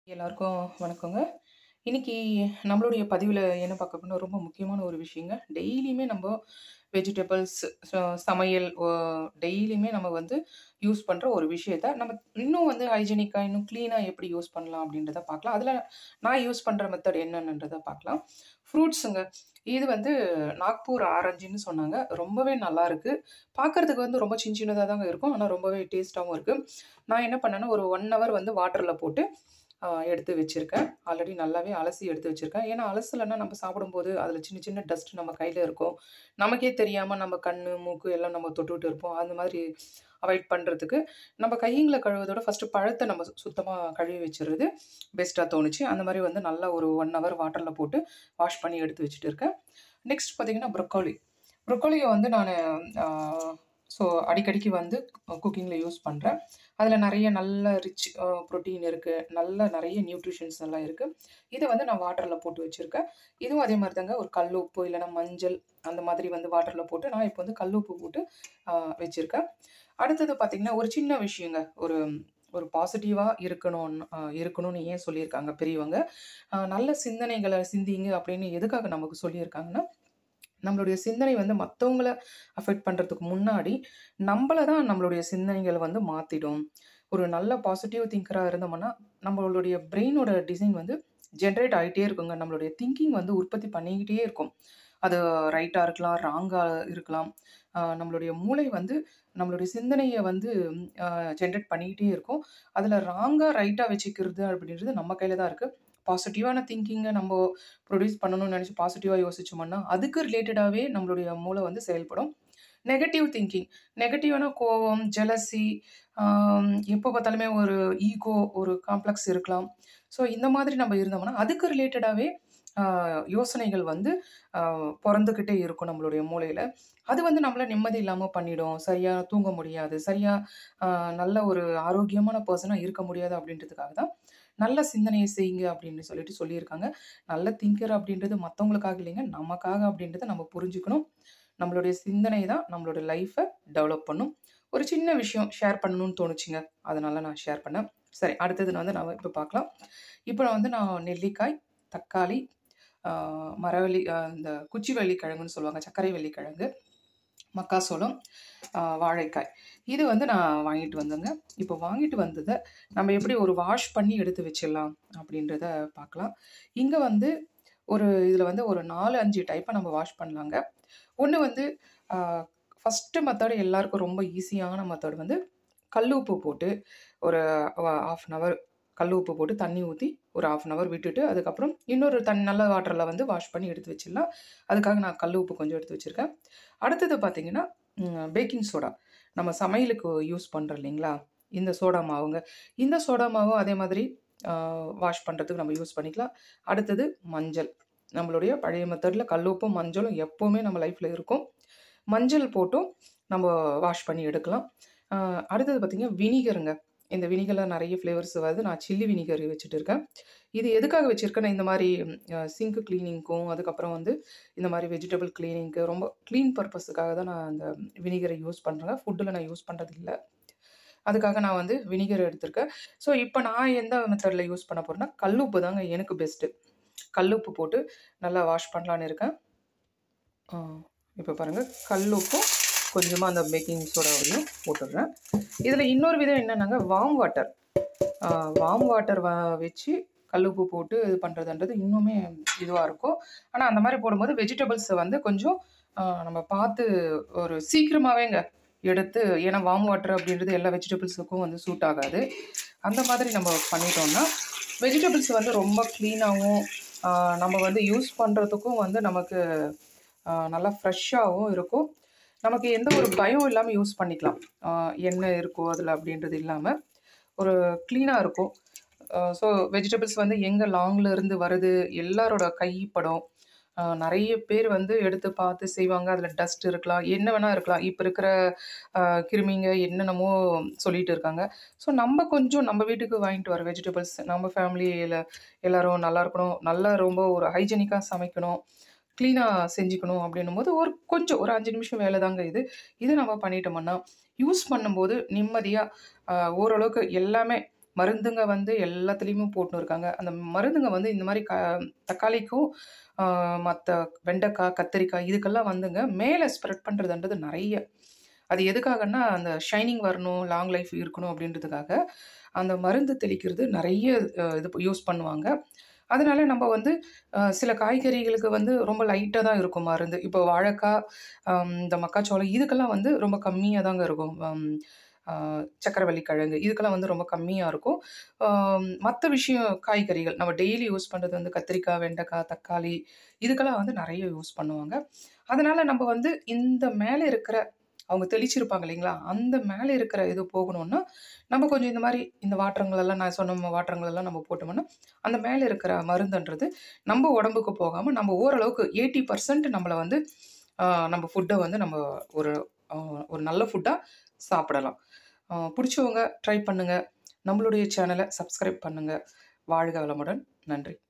எல்லாருக்கும் வணக்கங்க. இன்னைக்கு நம்மளுடைய பதிவுல என்ன பார்க்க போறோம்னா, ரொம்ப முக்கியமான ஒரு விஷயங்க. டெய்லியுமே நம்ப வெஜிடபிள்ஸ் ச சமையல் ஒ டெய்லியுமே நம்ம வந்து யூஸ் பண்ற ஒரு விஷயத்த, நம்ம இன்னும் வந்து ஹைஜீனிக்கா, இன்னும் கிளீனா எப்படி யூஸ் பண்ணலாம் அப்படின்றத பார்க்கலாம். அதுல நான் யூஸ் பண்ற மெத்தட் என்னன்றத பார்க்கலாம். ஃப்ரூட்ஸுங்க. இது வந்து நாக்பூர் ஆரஞ்சுன்னு சொன்னாங்க. ரொம்பவே நல்லாருக்கு. பார்க்கறதுக்கு வந்து ரொம்ப சின்ன சின்னதா தாங்க இருக்கும். ஆனா ரொம்பவே டேஸ்ட்டாவும் இருக்கு. நான் என்ன பண்ணேன்னா, ஒரு 1 ஹவர் வந்து வாட்டர்ல போட்டு அ எடுத்து வச்சிருக்கேன். ஆல்ரெடி நல்லாவே அலசி எடுத்து வச்சிருக்கேன். ஏன்னா, அலசலன்னா நம்ம சாப்பிடும்போது அதுல சின்ன சின்ன டஸ்ட் நம்ம கையில இருக்கும். நமக்கே தெரியாம நம்ம கண்ணு, மூக்கு எல்லாம் நம்ம தொட்டுட்டு இருப்போம். அந்த மாதிரி அவாய்ட் பண்றதுக்கு, நம்ம கைங்கள கழுவுறதோட ஃபர்ஸ்ட்டு பழத்த நம்ம சு சுத்தமா கழுவி வச்சுறது பெஸ்ட்டா தோணுச்சு. அந்த மாரி வந்து நல்லா ஒரு 1 ஹவர் வாட்டர்ல போட்டு வாஷ் பண்ணி எடுத்து வச்சுட்டு இருக்கேன். நெக்ஸ்ட் பார்த்தீங்கன்னா, ப்ரோக்கோலி. ப்ரோக்கோலிய வந்து நானு அ ஸோ அடிக்கடிக்கு வந்து குக்கிங்ல யூஸ் பண்றேன். அதுல நெறைய நல்ல ரிச் அ புரோட்டீன் இருக்கு. நல்ல நெறைய நியூட்ரிஷன்ஸ் எல்லாம் இருக்கு. இத வந்து நான் வாட்டர்ல போட்டு வச்சிருக்கேன். இதுவும் அதே மாரி தாங்க ஒரு கல் உப்பு இல்லன்னா மஞ்சள் அந்த மாதிரி வந்து வாட்டர்ல போட்டு நான் இப்போ வந்து கல் உப்பு போட்டு அ வச்சிருக்கேன். அடுத்தது பார்த்தீங்கன்னா, ஒரு சின்ன விஷயங்க. ஒரு ஒரு பாசிட்டிவா இருக்கணும் அ இருக்கணும்னு ஏன் சொல்லியிருக்காங்க பெரியவங்க. அ நல்ல சிந்தனைகள சிந்திங்க அப்படின்னு எதுக்காக நமக்கு சொல்லியிருக்காங்கன்னா, நம்மளுடைய சிந்தனை வந்து மத்தவங்கள அஃபெக்ட் பண்றதுக்கு முன்னாடி, நம்பள தான் நம்மளுடைய சிந்தனைகள் வந்து மாத்திடும். ஒரு நல்ல பாசிட்டிவ் திங்கரா இருந்தோம்னா, நம்மளுடைய பிரெயினோட டிசைன் வந்து ஜெனரேட் ஆயிட்டே இருக்குங்க. நம்மளுடைய திங்கிங் வந்து உற்பத்தி பண்ணிக்கிட்டே இருக்கும். அது ரைட்டா இருக்கலாம், ராங்கா இருக்கலாம். அ நம்மளுடைய மூளை வந்து நம்மளுடைய சிந்தனைய வந்து அ ஜெனரேட் பண்ணிக்கிட்டே இருக்கும். அதுல ராங்கா, ரைட்டா வச்சுக்கிறது அப்படின்றது நம்ம கையில தான் இருக்கு. பாசிட்டிவான திங்கிங்க நம்போ ப்ரொடியூஸ் பண்ணணும்னு நெனச்சு பாசிட்டிவா யோசிச்சோம்னா, அதுக்கு ரிலேட்டடாவே நம்மளுடைய மூளை வந்து செயல்படும். நெகட்டிவ் திங்கிங் நெகட்டிவான கோவம், ஜெலஸி ஆ எப்ப பார்த்தாலுமே ஒரு ஈகோ, ஒரு காம்ப்ளக்ஸ் இருக்கலாம். ஸோ இந்த மாதிரி நம்ம இருந்தோம்னா, அதுக்கு ரிலேட்டடாவே அ யோசனைகள் வந்து அ பொறந்துகிட்டே இருக்கும் நம்மளுடைய மூளையில. அது வந்து நம்மள நிம்மதி இல்லாம பண்ணிடும். சரியா தூங்க முடியாது. சரியா அ நல்ல ஒரு ஆரோக்கியமான பெர்சனா இருக்க முடியாது அப்படின்றதுக்காக தான், நல்ல சிந்தனைய செய்யுங்க அப்படின்னு சொல்லிட்டு சொல்லியிருக்காங்க. நல்ல திங்கர் அப்படின்றது மத்தவங்களுக்காக இல்லைங்க. நமக்காக அப்படின்றத நம்ம புரிஞ்சுக்கணும். நம்மளுடைய சிந்தனை தான் நம்மளோட லைஃப டெவலப் பண்ணும். ஒரு சின்ன விஷயம் ஷேர் பண்ணணும்னு தோணுச்சுங்க. அதனால நான் ஷேர் பண்ணேன். சரி அடுத்தது நான் வந்து நாம இப்ப பார்க்கலாம். இப்ப வந்து நான் நெல்லிக்காய், தக்காளி, அ மரவள்ளி அ இந்த குச்சிவள்ளி கிழங்குன்னு சொல்லுவாங்க. சர்க்கரைவள்ளி கிழங்கு, மக்காசோளம், அ வாழைக்காய். இது வந்து நான் வாங்கிட்டு வந்தேங்க. இப்போ வாங்கிட்டு வந்தத நம்ம எப்படி ஒரு வாஷ் பண்ணி எடுத்து வச்சிடலாம் அப்படின்றத பார்க்கலாம். இங்க வந்து ஒரு இதுல வந்து ஒரு 4, 5 டைப்பா நம்ம வாஷ் பண்ணலாங்க. ஒண்ணு வந்து அ ஃபர்ஸ்ட்டு மெத்தட் எல்லாருக்கும் ரொம்ப ஈஸியான மெத்தட் வந்து கல் உப்பு போட்டு ஒரு வ 1/2 அன் ஹவர் கல் உப்பு போட்டு தண்ணி ஊத்தி ஒரு 1/2 அன் ஹவர் விட்டுட்டு, அதுக்கப்புறம் இன்னொரு தண்ணி நல்ல வாட்டர்ல வந்து வாஷ் பண்ணி எடுத்து வச்சிடலாம். அதுக்காக நான் கல் உப்பு கொஞ்சம் எடுத்து வச்சிருக்கேன். அடுத்தது பார்த்தீங்கன்னா, ம் பேக்கிங் சோடா. நம்ம சமையலுக்கு யூஸ் பண்றோம் இல்லைங்களா? இந்த சோடா மாவுங்க. இந்த சோடா மாவும் அதே மாதிரி அ வாஷ் பண்றதுக்கு நம்ம யூஸ் பண்ணிக்கலாம். அடுத்தது மஞ்சள். நம்மளுடைய பழைய மெத்தட்ல கல் உப்பும், மஞ்சளும் எப்பவுமே நம்ம லைஃப்ல இருக்கும். மஞ்சள் போட்டும் நம்ம வாஷ் பண்ணி எடுக்கலாம். அ அடுத்தது பார்த்தீங்கன்னா, வினிகருங்க. இந்த வினிகர்ல நெறைய ஃப்ளேவர்ஸ் வருது. நான் சில்லி வினிகர் வச்சுட்டு இருக்கேன். இது எதுக்காக வச்சிருக்கேன்னா, இந்த மாரி அ சிங்க் கிளீனிங்க்கும், அதுக்கப்புறம் வந்து இந்த மாரி வெஜிடபிள் கிளீனிங்க்கு ரொம்ப கிளீன் பர்ப்பஸ்க்காக தான் நான் அந்த வினிகர யூஸ் பண்றேங்க. ஃபுட்ல நான் யூஸ் பண்றது இல்ல. அதுக்காக நான் வந்து வினிகர் எடுத்திருக்கேன். ஸோ இப்ப நான் எந்த மெத்தட்ல யூஸ் பண்ண போறேன்னா, கல் உப்பு தாங்க எனக்கு பெஸ்ட்டு. கல் உப்பு போட்டு நல்லா வாஷ் பண்ணலான்னு இருக்கேன். ஆ இப்ப பாருங்க. கல் உப்பும், கொஞ்சமா அந்த பேக்கிங் சோடாவையும் போட்டுடுறேன். இதுல இன்னொரு விதம் என்னன்னாங்க, வார்ம் வாட்டர். அ வார்ம் வாட்டர் வ வச்சு கல் உப்பு போட்டு இது பண்றதுன்றது இன்னுமே இதுவா இருக்கும். ஆனா அந்த மாரி போடும்போது வெஜிடபிள்ஸ வந்து கொஞ்சம் அ நம்ம பார்த்து ஒரு சீக்கிரமாவேங்க எடுத்து ஏன்னா வார்ம் வாட்டர் அப்படின்றது எல்லா வெஜிடபிள்ஸுக்கும் வந்து சூட் ஆகாது. அந்த மாதிரி நம்ம பண்ணிட்டோம்னா, வெஜிடபிள்ஸ் வந்து ரொம்ப கிளீனாவும், அ நம்ம வந்து யூஸ் பண்றதுக்கும் வந்து நமக்கு அ நல்லா ஃப்ரெஷ்ஷாவும் இருக்கும். நமக்கு எந்த ஒரு பயம் இல்லாம யூஸ் பண்ணிக்கலாம். அ என்ன இருக்கோ அதுல அப்படின்றது இல்லாம, ஒரு கிளீனா இருக்கும். அ ஸோ வெஜிடபிள்ஸ் வந்து எங்க லாங்ல இருந்து வருது, எல்லாரோட கை படும். அ நெறைய பேர் வந்து எடுத்து பார்த்து செய்வாங்க. அதுல டஸ்ட் இருக்கலாம். என்ன வேணா இருக்கலாம். இப்ப இருக்கிற அ கிருமிங்க என்னென்னமோ சொல்லிட்டு இருக்காங்க. ஸோ நம்ம கொஞ்சம் நம்ம வீட்டுக்கு வாங்கிட்டு வர வெஜிடபிள்ஸ் நம்ம ஃபேமிலில எல்லாரும் நல்லா இருக்கணும். நல்லா ரொம்ப ஒரு ஹைஜீனிக்கா சமைக்கணும். கிளீனா செஞ்சுக்கணும் அப்படின்னும்போது, ஒரு கொஞ்சம் ஒரு 5 நிமிஷம் வேல தாங்க இது. இத நம்ம பண்ணிட்டோம்னா, யூஸ் பண்ணும்போது நிம்மதியா அ ஓரளவுக்கு எல்லாமே மருந்துங்க வந்து எல்லாத்துலேயுமே போட்டுன்னு இருக்காங்க அந்த மருந்துங்க வந்து இந்த மாதிரி க தக்காளிக்கும் மற்ற வெண்டைக்காய் கத்திரிக்காய் இதுக்கெல்லாம் வந்துங்க மேலே ஸ்ப்ரெட் பண்ணுறதுன்றது நிறைய அது எதுக்காகன்னா அந்த ஷைனிங் வரணும் லாங் லைஃப் இருக்கணும் அப்படின்றதுக்காக அந்த மருந்து தெளிக்கிறது நிறைய அஹ், இது யூஸ் பண்ணுவாங்க அதனால நம்ம வந்து அஹ், சில காய்கறிகளுக்கு வந்து ரொம்ப லைட்டாக தான் இருக்கும் மருந்து இப்போ வாழைக்காய் ஆம், இந்த மக்காச்சோளம் இதுக்கெல்லாம் வந்து ரொம்ப கம்மியாக தாங்க இருக்கும் ஆம், ஆஹ், சக்கரவள்ளி கிழங்கு இதுக்கெல்லாம் வந்து ரொம்ப கம்மியாக இருக்கும் மற்ற விஷயம் காய்கறிகள் நம்ம டெய்லி யூஸ் பண்ணுறது வந்து கத்திரிக்காய் வெண்டைக்காய் தக்காளி இதுக்கெல்லாம் வந்து நிறைய யூஸ் பண்ணுவாங்க அதனால நம்ம வந்து இந்த மேலே இருக்கிற அவங்க தெளிச்சிருப்பாங்க இல்லைங்களா அந்த மேலே இருக்கிற இது போகணும்னா நம்ம கொஞ்சம் இந்த மாதிரி இந்த வாட்டரங்கள் எல்லாம் நான் சொன்ன வாட்டரங்கள் எல்லாம் நம்ம போட்டோம்னா அந்த மேலே இருக்கிற மருந்துன்றது நம்ம உடம்புக்கு போகாமல் நம்ம ஓரளவுக்கு எயிட்டி பர்சன்ட் நம்மளை வந்து ஆஹ், நம்ம ஃபுட்டை வந்து நம்ம ஒரு ஆஹ், ஒரு நல்ல ஃபுட்டாக சாப்பிடலாம் ஆஹ், பிடிச்சவங்க ட்ரை பண்ணுங்கள் நம்மளுடைய சேனலை சப்ஸ்கிரைப் பண்ணுங்கள் வாழ்க வளமுடன் நன்றி